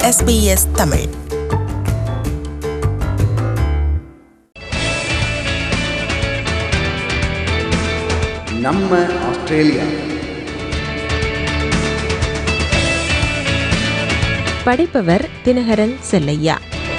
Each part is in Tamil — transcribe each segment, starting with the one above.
SBS தமிழ் நம்ம ஆஸ்திரேலியா படைப்பவர் தினகரன் செல்லையா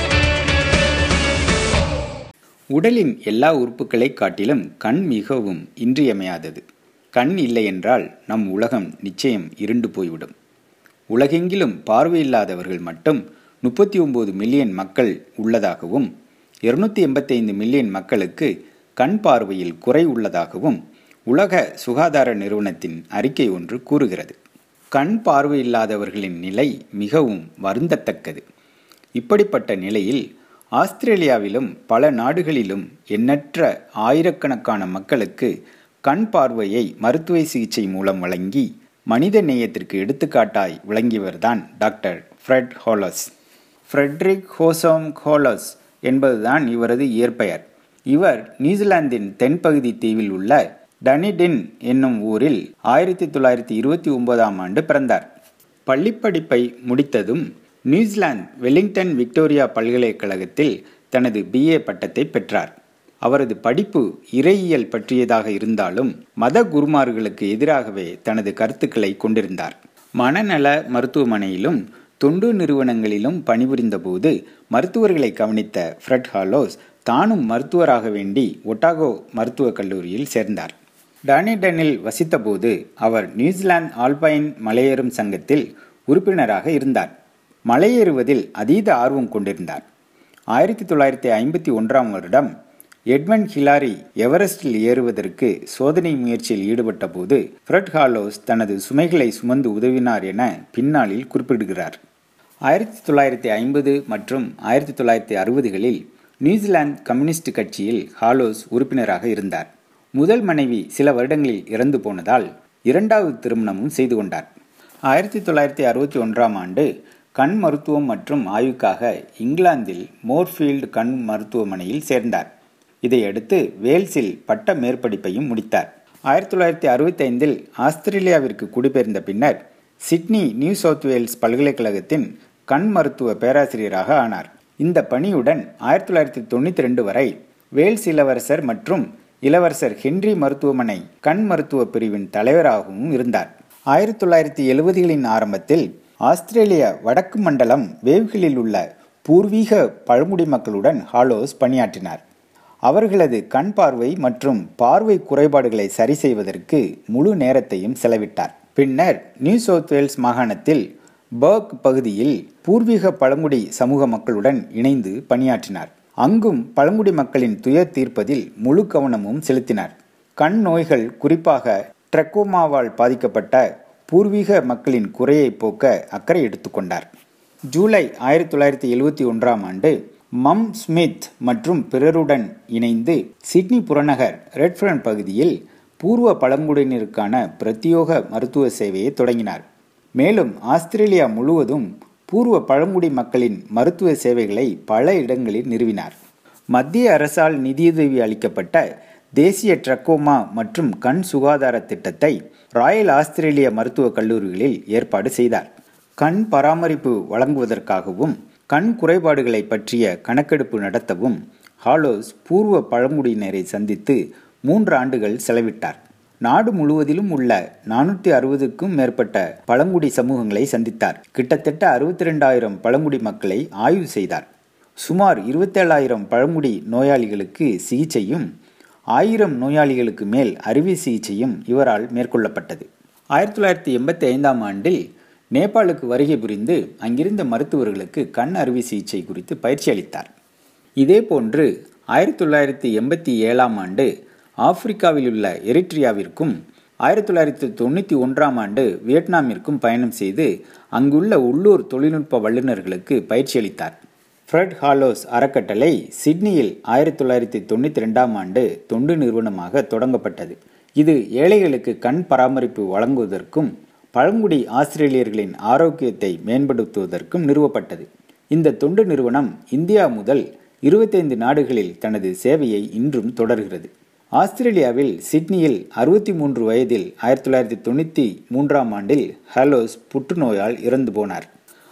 உடலின் எல்லா உறுப்புகளை காட்டிலும் கண் மிகவும் இன்றியமையாதது கண் இல்லை என்றால் நம் உலகம் நிச்சயம் இருண்டு போய்விடும் உலகெங்கிலும் பார்வையில்லாதவர்கள் மட்டும் முப்பத்தி ஒன்பது மில்லியன் மக்கள் உள்ளதாகவும் இருநூத்தி எண்பத்தைந்து மில்லியன் மக்களுக்கு கண் பார்வையில் குறை உள்ளதாகவும் உலக சுகாதார நிறுவனத்தின் அறிக்கை ஒன்று கூறுகிறது கண் பார்வையில்லாதவர்களின் நிலை மிகவும் வருந்தத்தக்கது இப்படிப்பட்ட நிலையில் ஆஸ்திரேலியாவிலும் பல நாடுகளிலும் எண்ணற்ற ஆயிரக்கணக்கான மக்களுக்கு கண் பார்வையை மருத்துவ சிகிச்சை மூலம் வழங்கி மனித நேயத்திற்கு எடுத்துக்காட்டாய் விளங்கியவர்தான் doctor Fred Hollows Frederick Cossom Hollows என்பதுதான் இவரது இயற்பெயர் இவர் நியூசிலாந்தின் தென்பகுதி தீவில் உள்ள டனிடின் என்னும் ஊரில் ஆயிரத்தி தொள்ளாயிரத்தி இருபத்தி ஒன்பதாம் ஆண்டு பிறந்தார் பள்ளிப்படிப்பை முடித்ததும் நியூசிலாந்து வெலிங்டன் விக்டோரியா பல்கலைக்கழகத்தில் தனது பிஏ பட்டத்தை பெற்றார் அவரது படிப்பு இறையியல் பற்றியதாக இருந்தாலும் மத குருமார்களுக்கு எதிராகவே தனது கருத்துக்களை கொண்டிருந்தார் மனநல மருத்துவமனையிலும் தொண்டு நிறுவனங்களிலும் பணிபுரிந்த போது மருத்துவர்களை கவனித்த ஃப்ரெட் ஹாலோஸ் தானும் மருத்துவராக வேண்டி ஒட்டாகோ மருத்துவக் கல்லூரியில் சேர்ந்தார் டானிடனில் வசித்தபோது அவர் நியூசிலாந்து ஆல்பைன் மலையேறும் சங்கத்தில் உறுப்பினராக இருந்தார் மலையேறுவதில் அதீத ஆர்வம் கொண்டிருந்தார் ஆயிரத்தி தொள்ளாயிரத்தி ஐம்பத்தி ஒன்றாம் வருடம் எட்மண்ட் ஹிலாரி எவரெஸ்டில் ஏறுவதற்கு சோதனை முயற்சியில் ஈடுபட்ட போது ஃப்ரெட் ஹாலோஸ் தனது சுமைகளை சுமந்து உதவினார் என பின்னாளில் குறிப்பிடுகிறார் ஆயிரத்தி தொள்ளாயிரத்தி ஐம்பது மற்றும் ஆயிரத்தி தொள்ளாயிரத்தி அறுபதுகளில் நியூசிலாந்து கம்யூனிஸ்ட் கட்சியில் ஹாலோஸ் உறுப்பினராக இருந்தார் முதல் மனைவி சில வருடங்களில் இறந்து போனதால் இரண்டாவது திருமணமும் செய்து கொண்டார் ஆயிரத்தி தொள்ளாயிரத்தி அறுபத்தி ஒன்றாம் ஆண்டு கண் மருத்துவம் மற்றும் ஆய்வுக்காக இங்கிலாந்தில் மோர்ஃபீல்டு கண் மருத்துவமனையில் சேர்ந்தார் இதையடுத்து வேல்ஸில் பட்ட மேற்படிப்பையும் முடித்தார் ஆயிரத்தி தொள்ளாயிரத்தி அறுபத்தி ஐந்தில் ஆஸ்திரேலியாவிற்கு குடிபெயர்ந்த பின்னர் சிட்னி நியூ சவுத் வேல்ஸ் பல்கலைக்கழகத்தின் கண் மருத்துவ பேராசிரியராக ஆனார் இந்த பணியுடன் ஆயிரத்தி தொள்ளாயிரத்தி தொண்ணூற்றி ரெண்டு வரை வேல்ஸ் இளவரசர் மற்றும் இளவரசர் ஹென்றி மருத்துவமனை கண் மருத்துவ பிரிவின் தலைவராகவும் இருந்தார் ஆயிரத்தி தொள்ளாயிரத்தி எழுபதுகளின் ஆரம்பத்தில் ஆஸ்திரேலிய வடக்கு மண்டலம் வேவ்களில் உள்ள பூர்வீக பழங்குடி மக்களுடன் ஹாலோஸ் பணியாற்றினார் அவர்களது கண் பார்வை மற்றும் பார்வை குறைபாடுகளை சரி செய்வதற்கு முழு நேரத்தையும் செலவிட்டார் பின்னர் நியூ சவுத் வேல்ஸ் மாகாணத்தில் பர்க் பகுதியில் பூர்வீக பழங்குடி சமூக மக்களுடன் இணைந்து பணியாற்றினார் அங்கும் பழங்குடி மக்களின் துயர் தீர்ப்பதில் முழு கவனமும் செலுத்தினார் கண் நோய்கள் குறிப்பாக ட்ரெக்கோமாவால் பாதிக்கப்பட்ட பூர்வீக மக்களின் குறையை போக்க அக்கறை எடுத்துக்கொண்டார் ஜூலை ஆயிரத்தி தொள்ளாயிரத்தி எழுவத்தி ஒன்றாம் ஆண்டு மம் ஸ்மித் மற்றும் பிறருடன் இணைந்து சிட்னி புறநகர் ரெட்ஃப்ரண்ட் பகுதியில் பூர்வ பழங்குடியினருக்கான பிரத்யோக மருத்துவ சேவையை தொடங்கினார் மேலும் ஆஸ்திரேலியா முழுவதும் பூர்வ பழங்குடி மக்களின் மருத்துவ சேவைகளை பல இடங்களில் நிறுவினார் மத்திய அரசால் நிதியுதவி அளிக்கப்பட்ட தேசிய ட்ரக்கோமா மற்றும் கண் சுகாதார திட்டத்தை ராயல் ஆஸ்திரேலிய மருத்துவக் கல்லூரிகளில் ஏற்பாடு செய்தார் கண் பராமரிப்பு வழங்குவதற்காகவும் கண் குறைபாடுகளை பற்றிய கணக்கெடுப்பு நடத்தவும் ஹாலோஸ் பூர்வ பழங்குடியினரை சந்தித்து மூன்று ஆண்டுகள் செலவிட்டார் நாடு முழுவதிலும் உள்ள நானூற்றி அறுபதுக்கும் மேற்பட்ட பழங்குடி சமூகங்களை சந்தித்தார் கிட்டத்தட்ட அறுபத்தி ரெண்டாயிரம் பழங்குடி மக்களை ஆய்வு செய்தார் சுமார் இருபத்தேழாயிரம் பழங்குடி நோயாளிகளுக்கு சிகிச்சையும் ஆயிரம் நோயாளிகளுக்கு மேல் அறுவை சிகிச்சையும் இவரால் மேற்கொள்ளப்பட்டது ஆயிரத்தி தொள்ளாயிரத்தி எண்பத்தி ஐந்தாம் ஆண்டில் நேபாளுக்கு வருகை புரிந்து அங்கிருந்த மருத்துவர்களுக்கு கண் அறுவை சிகிச்சை குறித்து பயிற்சி அளித்தார் இதேபோன்று ஆயிரத்தி தொள்ளாயிரத்தி எண்பத்தி ஏழாம் ஆண்டு ஆப்பிரிக்காவில் உள்ள எரிட்ரியாவிற்கும் ஆயிரத்தி தொள்ளாயிரத்தி தொண்ணூற்றி ஒன்றாம் ஆண்டு வியட்நாமிற்கும் பயணம் செய்து அங்குள்ள உள்ளூர் தொழில்நுட்ப வல்லுநர்களுக்கு பயிற்சி அளித்தார் ஃப்ரெட் ஹாலோஸ் அறக்கட்டளை சிட்னியில் ஆயிரத்தி தொள்ளாயிரத்தி தொண்ணூற்றி ரெண்டாம் ஆண்டு தொண்டு நிறுவனமாக தொடங்கப்பட்டது இது ஏழைகளுக்கு கண் பராமரிப்பு வழங்குவதற்கும் பழங்குடி ஆஸ்திரேலியர்களின் ஆரோக்கியத்தை மேம்படுத்துவதற்கும் நிறுவப்பட்டது இந்த தொண்டு நிறுவனம் இந்தியா முதல் இருபத்தைந்து நாடுகளில் தனது சேவையை இன்றும் தொடர்கிறது ஆஸ்திரேலியாவில் சிட்னியில் அறுபத்தி மூன்று வயதில் ஆயிரத்தி தொள்ளாயிரத்தி தொண்ணூற்றி மூன்றாம் ஆண்டில் ஹாலோஸ் புற்றுநோயால் இறந்து போனார்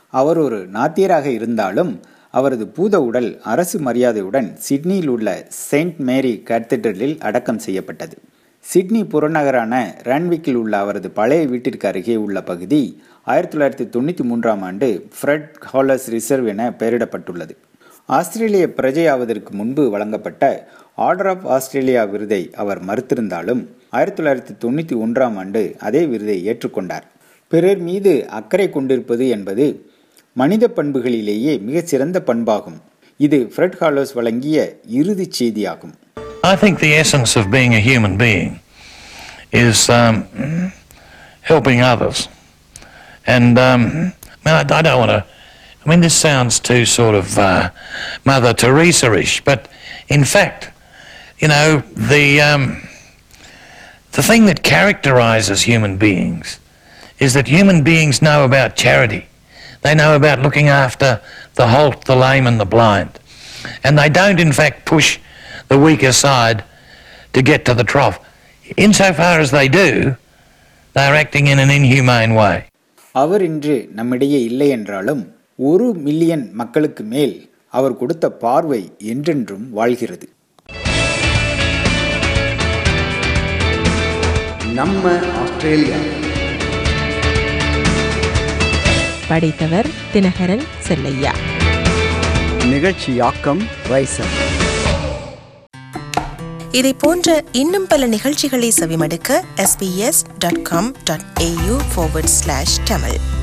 அவர் ஒரு நாத்தியராக இருந்தாலும் அவரது பூத உடல் அரசு மரியாதையுடன் சிட்னியில் உள்ள செயின்ட் மேரி கேத்தட்ரலில் அடக்கம் செய்யப்பட்டது சிட்னி புறநகரான ரான்விக்கில் உள்ள அவரது பழைய வீட்டிற்கு அருகே உள்ள பகுதி ஆயிரத்தி தொள்ளாயிரத்தி தொண்ணூற்றி மூன்றாம் ஆண்டு ஃப்ரெட் ஹாலஸ் ரிசர்வ் என பெயரிடப்பட்டுள்ளது ஆஸ்திரேலிய பிரஜையாவதற்கு முன்பு வழங்கப்பட்ட ஆர்டர் ஆஃப் ஆஸ்திரேலியா விருதை அவர் மறுத்திருந்தாலும் ஆயிரத்தி தொள்ளாயிரத்தி தொண்ணூற்றி ஒன்றாம் ஆண்டு அதே விருதை ஏற்றுக்கொண்டார் பிறர் மீது அக்கறை கொண்டிருப்பது என்பது மனித பண்புகளிலேயே மிகச் சிறந்த பண்பாகும் இது ஃப்ரெட் ஹாலோஸ் வழங்கிய இறுதிச் செய்தியாகும் I think the essence of being a human being is um, helping others. And um, I, mean, I, I don't want to. I mean, this sounds too sort of uh, Mother Teresa-ish, but in fact, you know, the um, the thing that characterises human beings is that human beings know about charity. They know about looking after the halt, the lame, and the blind, and they don't, in fact, push the weaker side to get to the trough. Insofar as they do, they are acting in an inhumane way. அவர் இன்று நம்மிடையே இல்லை என்றாலும் ஒரு மில்லியன் மக்களுக்கு மேல் அவர் கொடுத்த பார்வை என்றென்றும் வாழ்கிறது நம்ம ஆஸ்திரேலியா படைத்தவர் தினகரன் செல்லையா நிகழ்ச்சியாக்கம் ரைசர் இதை போன்ற இன்னும் பல நிகழ்ச்சிகளை செவிமடுக்க sbs.com.au forward slash tamil